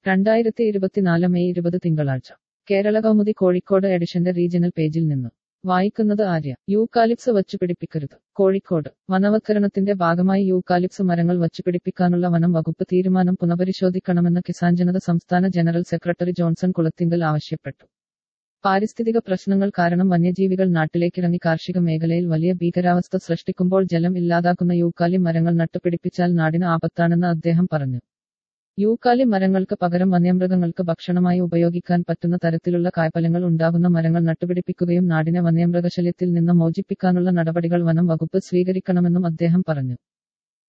രണ്ടായിരത്തി ഇരുപത്തിനാല് മെയ് ഇരുപത് തിങ്കളാഴ്ച കേരള കൗമുദി കോഴിക്കോട് എഡിഷന്റെ റീജിയണൽ പേജിൽ നിന്ന് വായിക്കുന്നത് ആര്യ യൂക്കാലിപ്സ് വച്ചുപിടിപ്പിക്കരുത് കോഴിക്കോട് വനവത്കരണത്തിന്റെ ഭാഗമായി യൂക്കാലിപ്സ് മരങ്ങൾ വച്ചുപിടിപ്പിക്കാനുള്ള വനം വകുപ്പ് തീരുമാനം പുനഃപരിശോധിക്കണമെന്ന് കിസാൻ ജനത സംസ്ഥാന ജനറൽ സെക്രട്ടറി ജോൺസൺ കുളത്തിങ്കൽ ആവശ്യപ്പെട്ടു പാരിസ്ഥിതിക പ്രശ്നങ്ങൾ കാരണം വന്യജീവികൾ നാട്ടിലേക്കിറങ്ങി കാർഷിക മേഖലയിൽ വലിയ ഭീകരാവസ്ഥ സൃഷ്ടിക്കുമ്പോൾ ജലം ഇല്ലാതാക്കുന്ന യൂക്കാലി മരങ്ങൾ നട്ടുപിടിപ്പിച്ചാൽ നാടിന് ആപത്താണെന്ന് അദ്ദേഹം പറഞ്ഞു യൂക്കാലി മരങ്ങൾക്ക് പകരം വന്യമൃഗങ്ങൾക്ക് ഭക്ഷണമായി ഉപയോഗിക്കാൻ പറ്റുന്ന തരത്തിലുള്ള കായ്ഫലങ്ങൾ ഉണ്ടാകുന്ന മരങ്ങൾ നട്ടുപിടിപ്പിക്കുകയും നാടിനെ വന്യമൃഗശല്യത്തിൽ നിന്ന് മോചിപ്പിക്കാനുള്ള നടപടികൾ വനം വകുപ്പ് സ്വീകരിക്കണമെന്നും അദ്ദേഹം പറഞ്ഞു